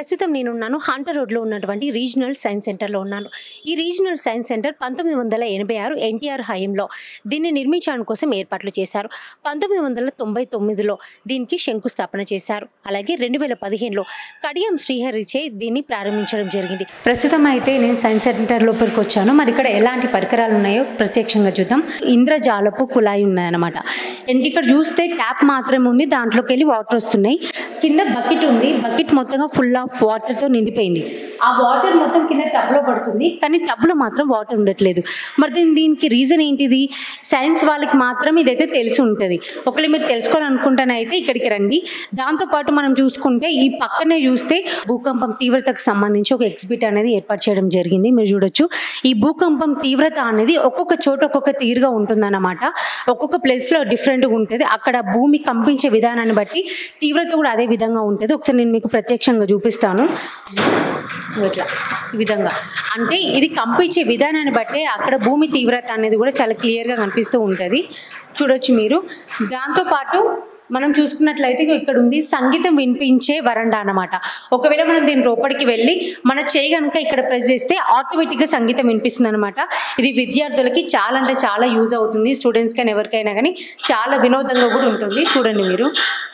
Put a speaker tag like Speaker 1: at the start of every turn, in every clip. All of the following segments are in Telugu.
Speaker 1: ప్రస్తుతం నేనున్నాను హంటర్ రోడ్లో ఉన్నటువంటి రీజనల్ సైన్స్ సెంటర్లో ఉన్నాను ఈ రీజనల్ సైన్స్ సెంటర్ పంతొమ్మిది వందల ఎనభై ఆరు ఎన్టీఆర్ హయాంలో దీన్ని నిర్మించడం కోసం ఏర్పాట్లు చేశారు పంతొమ్మిది వందల తొంభై తొమ్మిదిలో దీనికి శంకుస్థాపన చేశారు అలాగే రెండు వేల పదిహేనులో కడియం శ్రీహరిచే దీన్ని ప్రారంభించడం జరిగింది ప్రస్తుతం అయితే నేను సైన్స్ సెంటర్ లోపలికి వచ్చాను మరి ఇక్కడ ఎలాంటి పరికరాలు ఉన్నాయో ప్రత్యక్షంగా చూద్దాం ఇంద్రజాలపు కుళాయి ఉన్నాయన్నమాట అండ్ ఇక్కడ చూస్తే ట్యాప్ మాత్రమే ఉంది దాంట్లోకి వెళ్ళి వాటర్ వస్తున్నాయి కింద బకెట్ ఉంది బకెట్ మొత్తంగా ఫుల్ ఆఫ్ వాటర్తో నిండిపోయింది ఆ వాటర్ మొత్తం కింద టబ్లో పడుతుంది కానీ టబ్లో మాత్రం వాటర్ ఉండట్లేదు మరి దీని దీనికి రీజన్ ఏంటిది సైన్స్ వాళ్ళకి మాత్రం ఇదైతే తెలిసి ఉంటుంది ఒకవేళ మీరు తెలుసుకోవాలనుకుంటానైతే ఇక్కడికి రండి దాంతోపాటు మనం చూసుకుంటే ఈ పక్కనే చూస్తే భూకంపం తీవ్రతకు సంబంధించి ఒక ఎగ్జిబిట్ అనేది ఏర్పాటు చేయడం జరిగింది మీరు చూడొచ్చు ఈ భూకంపం తీవ్రత అనేది ఒక్కొక్క చోట ఒక్కొక్క తీరుగా ఉంటుందన్నమాట ఒక్కొక్క ప్లేస్లో డిఫరెంట్గా ఉంటుంది అక్కడ భూమి కంపించే విధానాన్ని బట్టి తీవ్రత కూడా అదే విధంగా ఉంటుంది ఒకసారి నేను మీకు ప్రత్యక్షంగా చూపిస్తాను ఇట్లా ఈ విధంగా అంటే ఇది కంపించే విధానాన్ని బట్టే అక్కడ భూమి తీవ్రత అనేది కూడా చాలా క్లియర్గా కనిపిస్తూ ఉంటుంది చూడొచ్చు మీరు దాంతోపాటు మనం చూసుకున్నట్లయితే ఇక్కడ ఉంది సంగీతం వినిపించే వరండా అన్నమాట ఒకవేళ మనం దీని లోపలికి వెళ్ళి మన చేయి కనుక ఇక్కడ ప్రెస్ చేస్తే ఆటోమేటిక్గా సంగీతం వినిపిస్తుంది అనమాట ఇది విద్యార్థులకి చాలా అంటే చాలా యూజ్ అవుతుంది స్టూడెంట్స్ కానీ ఎవరికైనా కానీ చాలా వినోదంగా కూడా ఉంటుంది చూడండి మీరు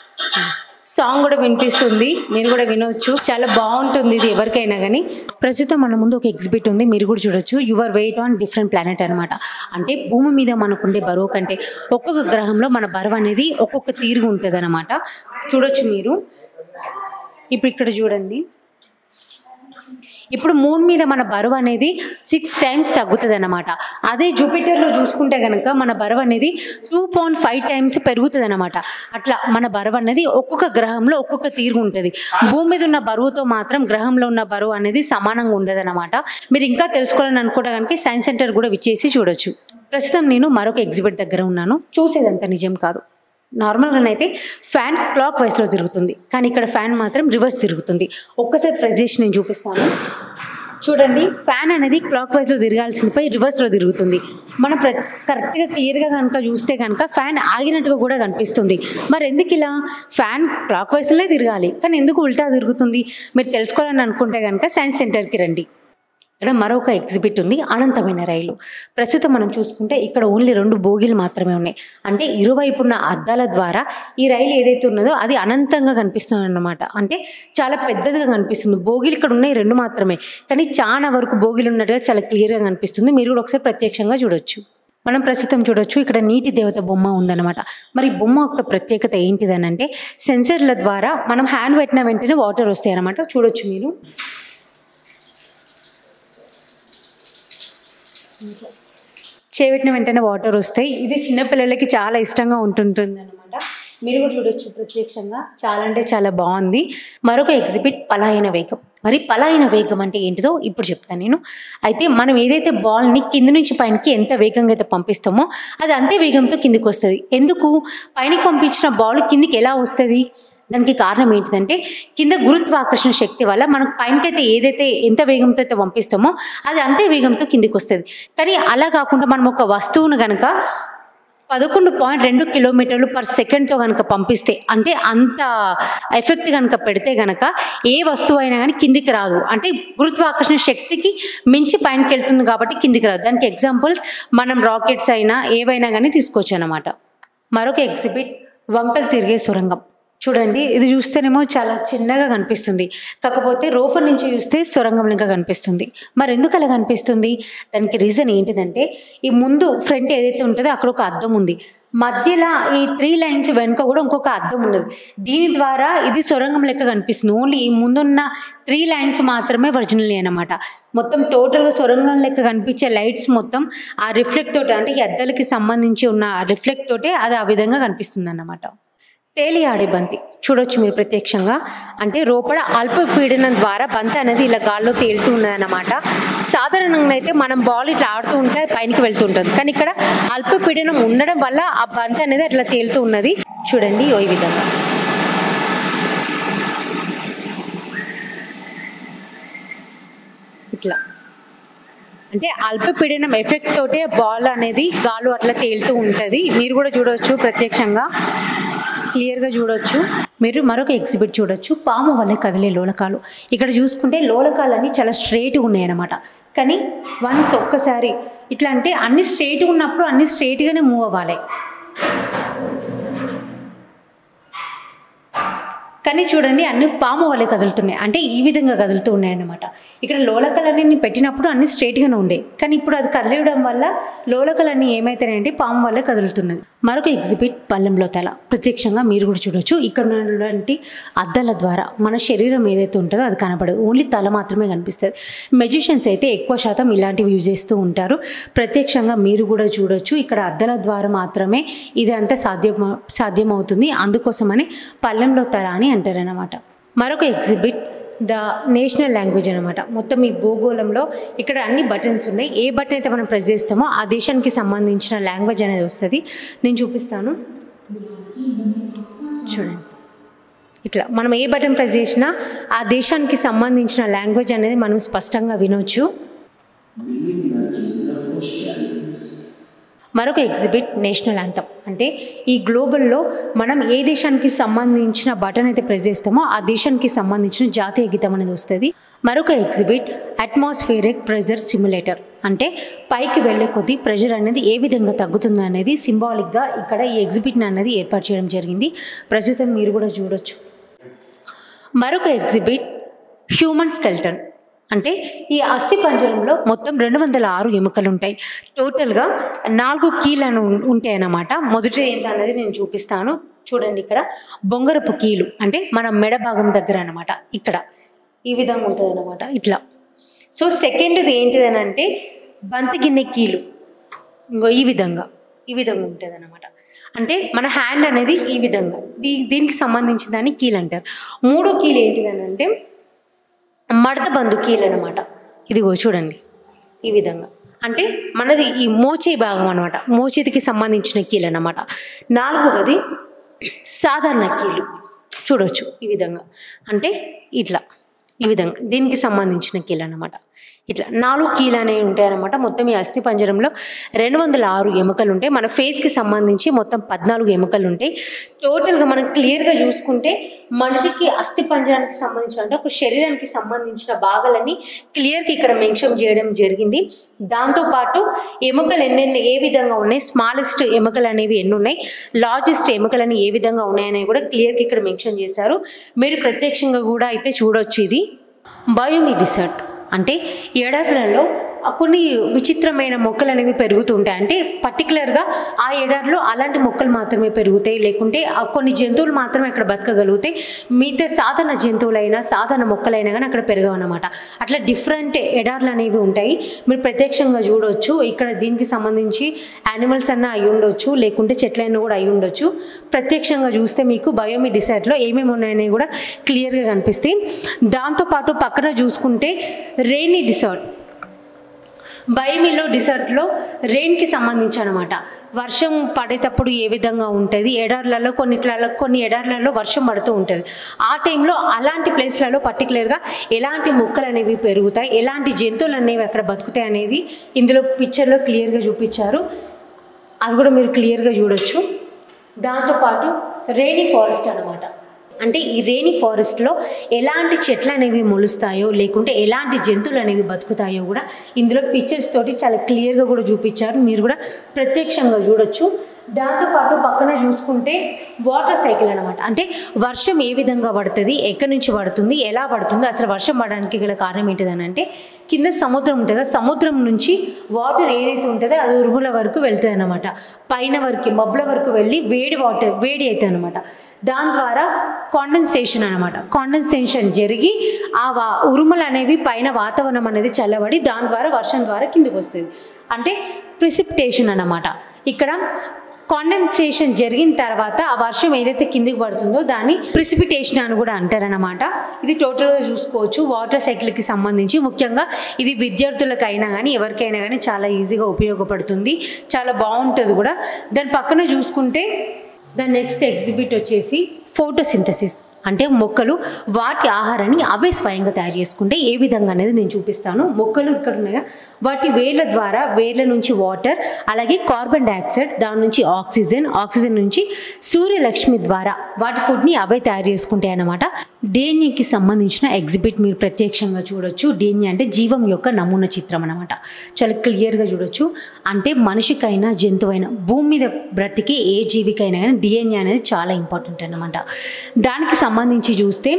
Speaker 1: సాంగ్ కూడా వినిపిస్తుంది మీరు కూడా వినొచ్చు చాలా బాగుంటుంది ఇది ఎవరికైనా కానీ ప్రస్తుతం మన ముందు ఒక ఎగ్జిబిట్ ఉంది మీరు కూడా చూడొచ్చు your weight on different planet అనమాట అంటే భూమి మీద మనకుండే బరువు కంటే ఒక్కొక్క గ్రహంలో మన బరువు అనేది ఒక్కొక్క తీరుగా ఉంటుంది అనమాట చూడొచ్చు మీరు ఇప్పుడు ఇక్కడ చూడండి ఇప్పుడు మూన్ మీద మన బరువు అనేది సిక్స్ టైమ్స్ తగ్గుతుంది అనమాట అదే జూపిటర్లో చూసుకుంటే కనుక మన బరువు అనేది టూ పాయింట్ ఫైవ్ టైమ్స్ పెరుగుతుంది అనమాట అట్లా మన బరువు అనేది ఒక్కొక్క గ్రహంలో ఒక్కొక్క తీరు ఉంటుంది భూమి మీద ఉన్న బరువుతో మాత్రం గ్రహంలో ఉన్న బరువు అనేది సమానంగా ఉండదు అనమాట మీరు ఇంకా తెలుసుకోవాలని అనుకుంటే కనుక సైన్స్ సెంటర్ కూడా విచ్చేసి చూడొచ్చు ప్రస్తుతం నేను మరొక ఎగ్జిబిట్ దగ్గర ఉన్నాను చూసేదంత నిజం కాదు నార్మల్గానైతే ఫ్యాన్ క్లాక్ వైస్లో తిరుగుతుంది కానీ ఇక్కడ ఫ్యాన్ మాత్రం రివర్స్ తిరుగుతుంది ఒక్కసారి ప్రెస్ చేసి నేను చూపిస్తాను చూడండి ఫ్యాన్ అనేది క్లాక్ వైజ్లో తిరగాల్సిందిపై రివర్స్లో తిరుగుతుంది మనం ప్ర కరెక్ట్గా క్లియర్గా కనుక చూస్తే కనుక ఫ్యాన్ ఆగినట్టుగా కూడా కనిపిస్తుంది మరి ఎందుకు ఇలా ఫ్యాన్ క్లాక్ వైజ్లోనే తిరగాలి కానీ ఎందుకు ఉల్టా తిరుగుతుంది మీరు తెలుసుకోవాలని అనుకుంటే కనుక సైన్స్ సెంటర్కి రండి ఇక్కడ మరొక ఎగ్జిబిట్ ఉంది అనంతమైన రైలు ప్రస్తుతం మనం చూసుకుంటే ఇక్కడ ఓన్లీ రెండు బోగీలు మాత్రమే ఉన్నాయి అంటే ఇరువైపున్న అద్దాల ద్వారా ఈ రైలు ఏదైతే ఉన్నదో అది అనంతంగా కనిపిస్తుంది అన్నమాట అంటే చాలా పెద్దదిగా కనిపిస్తుంది బోగీలు ఇక్కడ ఉన్నాయి రెండు మాత్రమే కానీ చాలా వరకు బోగీలు ఉన్నట్టుగా చాలా క్లియర్గా కనిపిస్తుంది మీరు కూడా ఒకసారి ప్రత్యక్షంగా చూడొచ్చు మనం ప్రస్తుతం చూడొచ్చు ఇక్కడ నీటి దేవత బొమ్మ ఉందన్నమాట మరి ఈ బొమ్మ యొక్క ప్రత్యేకత ఏంటిదనంటే సెన్సర్ల ద్వారా మనం హ్యాండ్ పెట్టిన వెంటనే వాటర్ వస్తాయి అన్నమాట చూడొచ్చు మీరు చేపెట్టిన వెంటనే వాటర్ వస్తాయి ఇది చిన్నపిల్లలకి చాలా ఇష్టంగా ఉంటుంటుంది అనమాట మీరు కూడా చూడొచ్చు ప్రత్యక్షంగా చాలా అంటే చాలా బాగుంది మరొక ఎగ్జిబిట్ పలాయన వేగం మరి పలాయన వేగం అంటే ఏంటిదో ఇప్పుడు చెప్తాను నేను అయితే మనం ఏదైతే బాల్ని కింద నుంచి పైనకి ఎంత వేగంగా అయితే పంపిస్తామో అది అంతే వేగంతో కిందికి వస్తుంది ఎందుకు పైనకి పంపించిన బాల్ కిందికి ఎలా వస్తుంది దానికి కారణం ఏంటిదంటే కింద గురుత్వాకర్షణ శక్తి వల్ల మనకు పైనకైతే ఏదైతే ఎంత వేగంతో అయితే పంపిస్తామో అది అంతే వేగంతో కిందికి వస్తుంది కానీ అలా కాకుండా మనం ఒక వస్తువును కనుక పదకొండు పాయింట్ రెండు కిలోమీటర్లు పర్ సెకండ్తో కనుక పంపిస్తే అంటే అంత ఎఫెక్ట్ కనుక పెడితే కనుక ఏ వస్తువు అయినా కానీ కిందికి రాదు అంటే గురుత్వాకర్షణ శక్తికి మించి పైనకి వెళ్తుంది కాబట్టి కిందికి రాదు దానికి ఎగ్జాంపుల్స్ మనం రాకెట్స్ అయినా ఏవైనా కానీ తీసుకోవచ్చు అనమాట మరొక ఎగ్జిబిట్ వంకలు తిరిగే సొరంగం చూడండి ఇది చూస్తేనేమో చాలా చిన్నగా కనిపిస్తుంది కాకపోతే రూపం నుంచి చూస్తే సొరంగం ఇంకా కనిపిస్తుంది మరి ఎందుకు అలా కనిపిస్తుంది దానికి రీజన్ ఏంటిదంటే ఈ ముందు ఫ్రంట్ ఏదైతే ఉంటుందో అక్కడ ఒక అద్దం ఉంది మధ్యలో ఈ త్రీ లైన్స్ వెనుక కూడా ఇంకొక అద్దం ఉన్నది దీని ద్వారా ఇది సొరంగం లెక్క కనిపిస్తుంది ఓన్లీ ఈ ముందున్న త్రీ లైన్స్ మాత్రమే ఒరిజినల్ అనమాట మొత్తం టోటల్గా సొరంగం లెక్క కనిపించే లైట్స్ మొత్తం ఆ రిఫ్లెక్ట్ తోటి అంటే ఈ అద్దలకి సంబంధించి ఉన్న ఆ రిఫ్లెక్ట్ తోటే అది ఆ విధంగా కనిపిస్తుంది అన్నమాట తేలియాడే బంతి చూడొచ్చు మీరు ప్రత్యక్షంగా అంటే లోపల అల్పపీడనం ద్వారా బంతి అనేది ఇలా గాల్లో తేలుతూ ఉన్నదన్నమాట సాధారణంగా అయితే మనం బాల్ ఇట్లా ఆడుతూ ఉంటే పైనకి వెళ్తూ ఉంటుంది కానీ ఇక్కడ అల్పపీడనం ఉండడం వల్ల ఆ బంతి అనేది అట్లా తేలుతూ ఉన్నది చూడండి ఓ ఈ విధంగా ఇట్లా అంటే అల్పపీడనం ఎఫెక్ట్ తోటే బాల్ అనేది గాలు అట్లా తేలుతూ ఉంటుంది మీరు కూడా చూడవచ్చు ప్రత్యక్షంగా క్లియర్గా చూడొచ్చు మీరు మరొక ఎగ్జిబిట్ చూడొచ్చు పాము వల్లే కదిలే లోలకాలు ఇక్కడ చూసుకుంటే లోలకాలన్నీ చాలా స్ట్రైట్గా ఉన్నాయన్నమాట కానీ వన్స్ ఒక్కసారి ఇట్లా అంటే అన్ని స్ట్రైట్గా ఉన్నప్పుడు అన్ని స్ట్రైట్గానే మూవ్ అవ్వాలి కానీ చూడండి అన్ని పాము వల్లే కదులుతున్నాయి అంటే ఈ విధంగా కదులుతూ ఉన్నాయన్నమాట ఇక్కడ లోలకలన్నీ నేను పెట్టినప్పుడు అన్ని స్ట్రైట్గానే ఉండే కానీ ఇప్పుడు అది కదిలేయడం వల్ల లోలకలన్నీ ఏమైతాయంటే పాము వల్లే కదులుతున్నది మరొక ఎగ్జిబిట్ పల్లెంలో తల ప్రత్యక్షంగా మీరు కూడా చూడొచ్చు ఇక్కడ ఉన్నటువంటి అద్దాల ద్వారా మన శరీరం ఏదైతే ఉంటుందో అది కనపడదు ఓన్లీ తల మాత్రమే కనిపిస్తుంది మెజిషియన్స్ అయితే ఎక్కువ శాతం ఇలాంటివి యూజ్ చేస్తూ ఉంటారు ప్రత్యక్షంగా మీరు కూడా చూడొచ్చు ఇక్కడ అద్దాల ద్వారా మాత్రమే ఇది అంతా సాధ్యం సాధ్యమవుతుంది అందుకోసమని పల్లెంలో తల అని అంటారనమాట మరొక ఎగ్జిబిట్ ద నేషనల్ లాంగ్వేజ్ అనమాట మొత్తం ఈ భూగోళంలో ఇక్కడ అన్ని బటన్స్ ఉన్నాయి ఏ బటన్ అయితే మనం ప్రెస్ చేస్తామో ఆ దేశానికి సంబంధించిన లాంగ్వేజ్ అనేది వస్తుంది నేను చూపిస్తాను చూడండి ఇట్లా మనం ఏ బటన్ ప్రెస్ చేసినా ఆ దేశానికి సంబంధించిన లాంగ్వేజ్ అనేది మనం స్పష్టంగా వినొచ్చు మరొక ఎగ్జిబిట్ నేషనల్ యాంథమ్ అంటే ఈ గ్లోబల్లో మనం ఏ దేశానికి సంబంధించిన బటన్ అయితే ప్రెస్ చేస్తామో ఆ దేశానికి సంబంధించిన జాతీయ గీతం అనేది వస్తుంది మరొక ఎగ్జిబిట్ అట్మాస్ఫియరిక్ ప్రెజర్ సిమ్యులేటర్ అంటే పైకి వెళ్ళే కొద్దీ ప్రెషర్ అనేది ఏ విధంగా తగ్గుతుంది అనేది సింబాలిక్గా ఇక్కడ ఈ ఎగ్జిబిట్ని అనేది ఏర్పాటు చేయడం జరిగింది ప్రస్తుతం మీరు కూడా చూడొచ్చు మరొక ఎగ్జిబిట్ హ్యూమన్ స్కెల్టన్ అంటే ఈ అస్థి పంజరంలో మొత్తం రెండు వందల ఆరు ఎముకలు ఉంటాయి టోటల్గా నాలుగు కీలను ఉంటాయి అన్నమాట మొదటి ఏంటన్నది నేను చూపిస్తాను చూడండి ఇక్కడ బొంగరపు కీలు అంటే మన మెడ భాగం దగ్గర అనమాట ఇక్కడ ఈ విధంగా ఉంటుంది అనమాట ఇట్లా సో సెకండ్ది ఏంటిదని అంటే బంతిగిన్నె కీలు ఇంకో ఈ విధంగా ఈ విధంగా ఉంటుంది అనమాట అంటే మన హ్యాండ్ అనేది ఈ విధంగా దీ దీనికి సంబంధించిన దాన్ని కీలు అంటారు మూడో కీలు ఏంటిదని అంటే మడత బంధు కీలు అనమాట ఇదిగో చూడండి ఈ విధంగా అంటే మనది ఈ మోచే భాగం అనమాట మోచేతికి సంబంధించిన కీలు అనమాట నాలుగవది సాధారణ కీలు చూడొచ్చు ఈ విధంగా అంటే ఇట్లా ఈ విధంగా దీనికి సంబంధించిన కీలు అనమాట ఇట్లా నాలుగు కీలు అనేవి ఉంటాయి అనమాట మొత్తం ఈ అస్థి పంజరంలో రెండు వందల ఆరు ఎముకలు ఉంటాయి మన ఫేస్కి సంబంధించి మొత్తం పద్నాలుగు ఎముకలు ఉంటాయి టోటల్గా మనం క్లియర్గా చూసుకుంటే మనిషికి అస్థి పంజరానికి సంబంధించిన అంటే ఒక శరీరానికి సంబంధించిన భాగాలన్నీ క్లియర్గా ఇక్కడ మెన్షన్ చేయడం జరిగింది దాంతోపాటు ఎముకలు ఎన్నెన్ని ఏ విధంగా ఉన్నాయి స్మాలెస్ట్ ఎముకలు అనేవి ఎన్ని ఉన్నాయి లార్జెస్ట్ ఎముకలు అనేవి ఏ విధంగా ఉన్నాయనేవి కూడా క్లియర్గా ఇక్కడ మెన్షన్ చేశారు మీరు ప్రత్యక్షంగా కూడా అయితే చూడొచ్చు ఇది బయోమి డిసర్ట్ అంటే ఎడారులలో కొన్ని విచిత్రమైన మొక్కలు అనేవి పెరుగుతూ ఉంటాయి అంటే పర్టికులర్గా ఆ ఎడారిలో అలాంటి మొక్కలు మాత్రమే పెరుగుతాయి లేకుంటే ఆ కొన్ని జంతువులు మాత్రమే అక్కడ బతకగలుగుతాయి మిగతా సాధారణ జంతువులైనా సాధారణ మొక్కలైనా కానీ అక్కడ పెరగవన్నమాట అట్లా డిఫరెంట్ ఎడార్లు అనేవి ఉంటాయి మీరు ప్రత్యక్షంగా చూడవచ్చు ఇక్కడ దీనికి సంబంధించి యానిమల్స్ అన్న అయి ఉండొచ్చు లేకుంటే చెట్లైనా కూడా అయి ఉండొచ్చు ప్రత్యక్షంగా చూస్తే మీకు బయోమి డిసైడ్లో ఏమేమి ఉన్నాయని కూడా క్లియర్గా కనిపిస్తాయి దాంతోపాటు పక్కన చూసుకుంటే రెయినీ డిసార్ట్ బైమిలో డిసర్ట్లో రెయిన్కి సంబంధించి అనమాట వర్షం పడేటప్పుడు ఏ విధంగా ఉంటుంది ఎడార్లలో కొన్నిట్లలో కొన్ని ఎడార్లలో వర్షం పడుతూ ఉంటుంది ఆ టైంలో అలాంటి ప్లేస్లలో పర్టికులర్గా ఎలాంటి మొక్కలు అనేవి పెరుగుతాయి ఎలాంటి జంతువులు అనేవి అక్కడ బతుకుతాయి అనేది ఇందులో పిక్చర్లో క్లియర్గా చూపించారు అవి కూడా మీరు క్లియర్గా చూడొచ్చు దాంతోపాటు రెయినీ ఫారెస్ట్ అనమాట అంటే ఈ రేణి ఫారెస్ట్లో ఎలాంటి చెట్లు అనేవి మొలుస్తాయో లేకుంటే ఎలాంటి జంతువులు అనేవి బతుకుతాయో కూడా ఇందులో పిక్చర్స్ తోటి చాలా క్లియర్గా కూడా చూపించారు మీరు కూడా ప్రత్యక్షంగా చూడొచ్చు దాంతోపాటు పక్కన చూసుకుంటే వాటర్ సైకిల్ అనమాట అంటే వర్షం ఏ విధంగా పడుతుంది ఎక్కడి నుంచి పడుతుంది ఎలా పడుతుంది అసలు వర్షం పడడానికి గల కారణం ఏంటిదని అంటే కింద సముద్రం ఉంటుంది కదా సముద్రం నుంచి వాటర్ ఏదైతే ఉంటుందో అది ఉరుగుల వరకు వెళ్తుంది అనమాట పైన వరకు మబ్బుల వరకు వెళ్ళి వేడి వాటర్ వేడి అవుతుంది అనమాట దాని ద్వారా కాండెన్సేషన్ అనమాట కాండెన్సేషన్ జరిగి ఆ వా ఉరుములు అనేవి పైన వాతావరణం అనేది చల్లబడి దాని ద్వారా వర్షం ద్వారా కిందకు వస్తుంది అంటే ప్రిసిప్టేషన్ అన్నమాట ఇక్కడ కాండెన్సేషన్ జరిగిన తర్వాత ఆ వర్షం ఏదైతే కిందికి పడుతుందో దాన్ని ప్రిసిపిటేషన్ అని కూడా అంటారనమాట ఇది టోటల్గా చూసుకోవచ్చు వాటర్ సైకిల్కి సంబంధించి ముఖ్యంగా ఇది విద్యార్థులకైనా కానీ ఎవరికైనా కానీ చాలా ఈజీగా ఉపయోగపడుతుంది చాలా బాగుంటుంది కూడా దాని పక్కన చూసుకుంటే దాని నెక్స్ట్ ఎగ్జిబిట్ వచ్చేసి ఫోటోసింథసిస్ అంటే మొక్కలు వాటి ఆహారాన్ని అవే స్వయంగా తయారు చేసుకుంటే ఏ విధంగా అనేది నేను చూపిస్తాను మొక్కలు ఇక్కడ ఉన్నాయా వాటి వేర్ల ద్వారా వేర్ల నుంచి వాటర్ అలాగే కార్బన్ డైఆక్సైడ్ దాని నుంచి ఆక్సిజన్ ఆక్సిజన్ నుంచి సూర్యలక్ష్మి ద్వారా వాటి ఫుడ్ని అవే తయారు చేసుకుంటాయి అన్నమాట డిఎన్ఏకి సంబంధించిన ఎగ్జిబిట్ మీరు ప్రత్యక్షంగా చూడొచ్చు డిఎన్ఏ అంటే జీవం యొక్క నమూనా చిత్రం అనమాట చాలా క్లియర్గా చూడొచ్చు అంటే మనిషికైనా జంతువైనా భూమి మీద బ్రతికే ఏ జీవికైనా కానీ డిఎన్ఏ అనేది చాలా ఇంపార్టెంట్ అన్నమాట దానికి సంబంధించి చూస్తే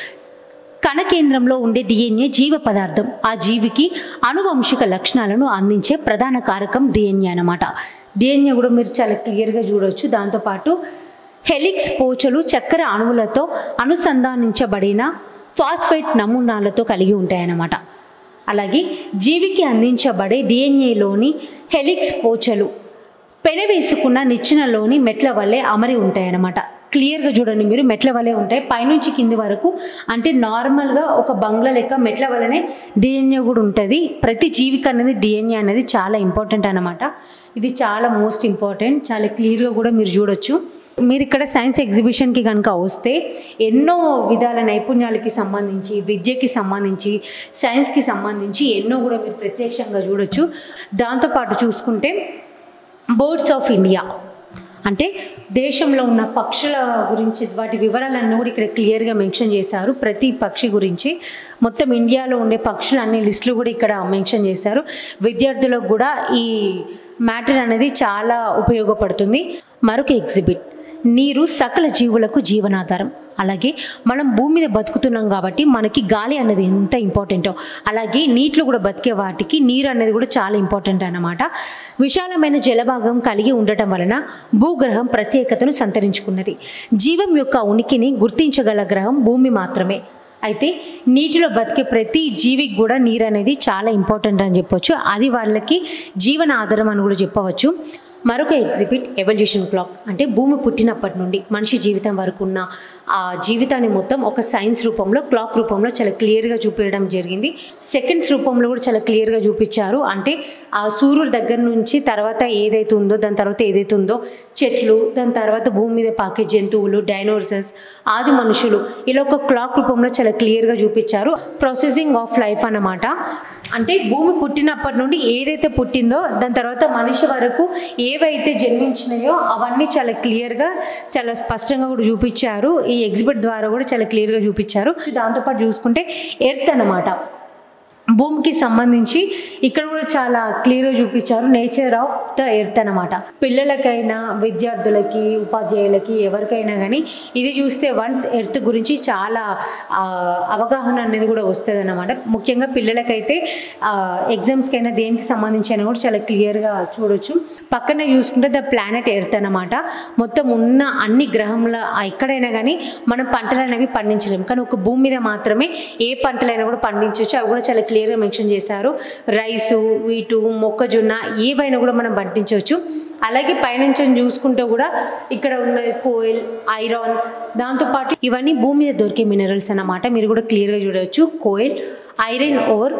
Speaker 1: కణకేంద్రంలో ఉండే డిఎన్ఏ జీవ పదార్థం ఆ జీవికి అనువంశిక లక్షణాలను అందించే ప్రధాన కారకం డిఎన్ఏ అనమాట డిఎన్ఏ కూడా మీరు చాలా క్లియర్గా చూడవచ్చు దాంతోపాటు హెలిక్స్ పోచలు చక్కెర అణువులతో అనుసంధానించబడిన ఫాస్ఫేట్ నమూనాలతో కలిగి ఉంటాయన్నమాట అలాగే జీవికి అందించబడే డిఎన్ఏలోని హెలిక్స్ పోచలు పెనవేసుకున్న నిచ్చెనలోని మెట్ల వల్లే అమరి ఉంటాయన్నమాట క్లియర్గా చూడండి మీరు మెట్ల వల్లే ఉంటాయి పైనుంచి కింది వరకు అంటే నార్మల్గా ఒక బంగ్లా లెక్క మెట్ల వల్లనే డిఎన్ఏ కూడా ఉంటుంది ప్రతి జీవికి అనేది డిఎన్ఏ అనేది చాలా ఇంపార్టెంట్ అనమాట ఇది చాలా మోస్ట్ ఇంపార్టెంట్ చాలా క్లియర్గా కూడా మీరు చూడొచ్చు మీరు ఇక్కడ సైన్స్ ఎగ్జిబిషన్కి కనుక వస్తే ఎన్నో విధాల నైపుణ్యాలకి సంబంధించి విద్యకి సంబంధించి సైన్స్కి సంబంధించి ఎన్నో కూడా మీరు ప్రత్యక్షంగా చూడొచ్చు దాంతోపాటు చూసుకుంటే బర్డ్స్ ఆఫ్ ఇండియా అంటే దేశంలో ఉన్న పక్షుల గురించి వాటి వివరాలన్నీ కూడా ఇక్కడ క్లియర్గా మెన్షన్ చేశారు ప్రతి పక్షి గురించి మొత్తం ఇండియాలో ఉండే పక్షులు అన్ని లిస్టులు కూడా ఇక్కడ మెన్షన్ చేశారు విద్యార్థులకు కూడా ఈ మ్యాటర్ అనేది చాలా ఉపయోగపడుతుంది మరొక ఎగ్జిబిట్ నీరు సకల జీవులకు జీవనాధారం అలాగే మనం భూమి మీద బతుకుతున్నాం కాబట్టి మనకి గాలి అనేది ఎంత ఇంపార్టెంటో అలాగే నీటిలో కూడా బతికే వాటికి నీరు అనేది కూడా చాలా ఇంపార్టెంట్ అన్నమాట విశాలమైన జలభాగం కలిగి ఉండటం వలన భూగ్రహం ప్రత్యేకతను సంతరించుకున్నది జీవం యొక్క ఉనికిని గుర్తించగల గ్రహం భూమి మాత్రమే అయితే నీటిలో బతికే ప్రతి జీవికి కూడా నీరు అనేది చాలా ఇంపార్టెంట్ అని చెప్పొచ్చు అది వాళ్ళకి జీవన ఆధారం అని కూడా చెప్పవచ్చు మరొక ఎగ్జిబిట్ ఎవల్యూషన్ క్లాక్ అంటే భూమి పుట్టినప్పటి నుండి మనిషి జీవితం వరకు ఉన్న ఆ జీవితాన్ని మొత్తం ఒక సైన్స్ రూపంలో క్లాక్ రూపంలో చాలా క్లియర్గా చూపించడం జరిగింది సెకండ్స్ రూపంలో కూడా చాలా క్లియర్గా చూపించారు అంటే ఆ సూర్యుడి దగ్గర నుంచి తర్వాత ఏదైతే ఉందో దాని తర్వాత ఏదైతే ఉందో చెట్లు దాని తర్వాత భూమి మీద పాకే జంతువులు డైనోసర్స్ ఆది మనుషులు ఇలా ఒక క్లాక్ రూపంలో చాలా క్లియర్గా చూపించారు ప్రాసెసింగ్ ఆఫ్ లైఫ్ అన్నమాట అంటే భూమి పుట్టినప్పటి నుండి ఏదైతే పుట్టిందో దాని తర్వాత మనిషి వరకు ఏవైతే జన్మించినాయో అవన్నీ చాలా క్లియర్గా చాలా స్పష్టంగా కూడా చూపించారు ఈ ఎగ్జిబిట్ ద్వారా కూడా చాలా క్లియర్గా చూపించారు దాంతోపాటు చూసుకుంటే ఎర్త్ అన్నమాట భూమికి సంబంధించి ఇక్కడ కూడా చాలా క్లియర్గా చూపించారు నేచర్ ఆఫ్ ద ఎర్త్ అనమాట పిల్లలకైనా విద్యార్థులకి ఉపాధ్యాయులకి ఎవరికైనా కానీ ఇది చూస్తే వన్స్ ఎర్త్ గురించి చాలా ఆ, అవగాహన అనేది కూడా వస్తుంది అనమాట ముఖ్యంగా పిల్లలకైతే ఎగ్జామ్స్కైనా దేనికి సంబంధించి అయినా కూడా చాలా క్లియర్గా చూడొచ్చు పక్కనే చూసుకుంటే ద ప్లానెట్ ఎర్త్ అనమాట మొత్తం ఉన్న అన్ని గ్రహంలో ఎక్కడైనా కానీ మనం పంటలు అనేవి పండించలేం కానీ ఒక భూమి మీద మాత్రమే ఏ పంటలైనా కూడా పండించవచ్చు అవి కూడా చాలా క్లియర్గా మెన్షన్ చేశారు రైసు వీటు మొక్కజొన్న ఏవైనా కూడా మనం పండించవచ్చు అలాగే పైనుంచి చూసుకుంటే కూడా ఇక్కడ ఉన్న కోయిల్ ఐరాన్ దాంతోపాటు ఇవన్నీ భూమి మీద దొరికే మినరల్స్ అన్నమాట మీరు కూడా క్లియర్గా చూడవచ్చు coal iron ore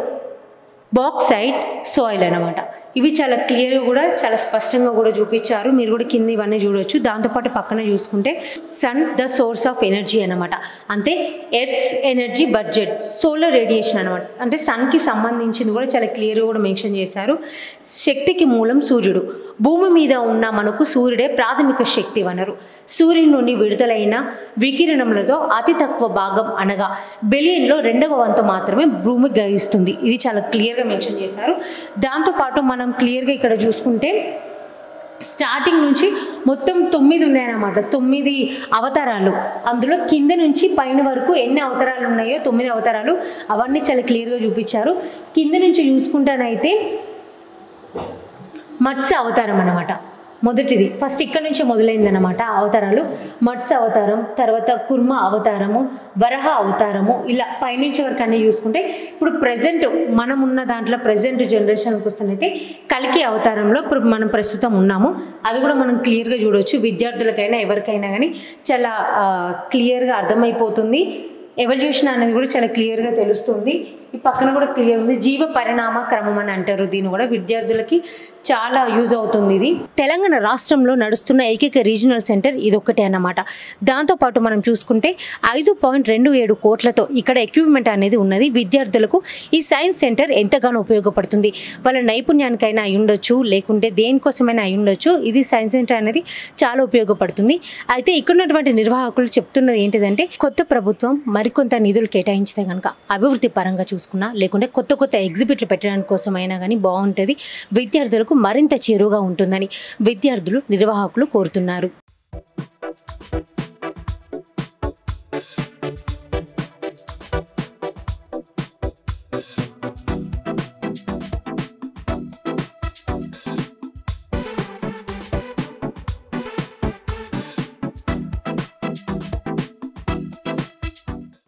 Speaker 1: bauxite soil అనమాట ఇవి చాలా క్లియర్గా కూడా చాలా స్పష్టంగా కూడా చూపించారు మీరు కూడా కింద ఇవన్నీ చూడొచ్చు దాంతోపాటు పక్కన చూసుకుంటే sun the source of energy అనమాట అంటే earth's energy budget solar radiation అనమాట అంటే సన్కి సంబంధించింది కూడా చాలా క్లియర్గా కూడా మెన్షన్ చేశారు శక్తికి మూలం సూర్యుడు భూమి మీద ఉన్న మనకు సూర్యుడే ప్రాథమిక శక్తి వనరు సూర్యుని నుండి విడుదలైన వికిరణములతో అతి తక్కువ భాగం అనగా బిలియన్లో రెండవ వంతు మాత్రమే భూమి గ్రహిస్తుంది ఇది చాలా క్లియర్గా మెన్షన్ చేశారు దాంతోపాటు మనం క్లియర్గా ఇక్కడ చూసుకుంటే స్టార్టింగ్ నుంచి మొత్తం తొమ్మిది ఉన్నాయన్నమాట తొమ్మిది అవతారాలు అందులో కింద నుంచి పైన వరకు ఎన్ని అవతారాలు ఉన్నాయో తొమ్మిది అవతారాలు అవన్నీ చాలా క్లియర్గా చూపించారు కింద నుంచి చూసుకుంటానైతే మత్స్య అవతారం అన్నమాట మొదటిది ఫస్ట్ ఇక్కడ నుంచే మొదలైందన్నమాట ఆ అవతారాలు మత్స్య అవతారం తర్వాత కుర్మ అవతారము వరహ అవతారము ఇలా పైనుంచి వరకు అన్నీ చూసుకుంటే ఇప్పుడు ప్రజెంట్ మనం ఉన్న దాంట్లో ప్రజెంట్ జనరేషన్కి వస్తేనైతే కలికి అవతారంలో ఇప్పుడు మనం ప్రస్తుతం ఉన్నాము అది కూడా మనం క్లియర్గా చూడవచ్చు విద్యార్థులకైనా ఎవరికైనా కానీ చాలా క్లియర్గా అర్థమైపోతుంది ఎవల్యూషన్ అనేది కూడా చాలా క్లియర్గా తెలుస్తుంది ఈ పక్కన కూడా క్లియర్ ఉంది జీవ పరిణామ క్రమం అని అంటారు దీన్ని కూడా విద్యార్థులకి చాలా యూజ్ అవుతుంది ఇది తెలంగాణ రాష్ట్రంలో నడుస్తున్న ఏకైక రీజనల్ సెంటర్ ఇది ఒక్కటే అన్నమాట దాంతోపాటు మనం చూసుకుంటే ఐదు పాయింట్ రెండు ఏడు కోట్లతో ఇక్కడ ఎక్విప్మెంట్ అనేది ఉన్నది విద్యార్థులకు ఈ సైన్స్ సెంటర్ ఎంతగానో ఉపయోగపడుతుంది వాళ్ళ నైపుణ్యానికైనా అయి ఉండొచ్చు లేకుంటే దేనికోసమైనా అయి ఉండొచ్చు ఇది సైన్స్ సెంటర్ అనేది చాలా ఉపయోగపడుతుంది అయితే ఇక్కడ ఉన్నటువంటి నిర్వాహకులు చెప్తున్నది ఏంటిదంటే కొత్త ప్రభుత్వం మరికొంత నిధులు కేటాయించితే కనుక అభివృద్ధి పరంగా చూసుకున్నా లేకుంటే కొత్త కొత్త ఎగ్జిబిట్లు పెట్టడానికి కోసమైనా కానీ బాగుంటుంది విద్యార్థులకు మరింత చేరువుగా ఉంటుందని విద్యార్థులు నిర్వాహకులు కోరుతున్నారు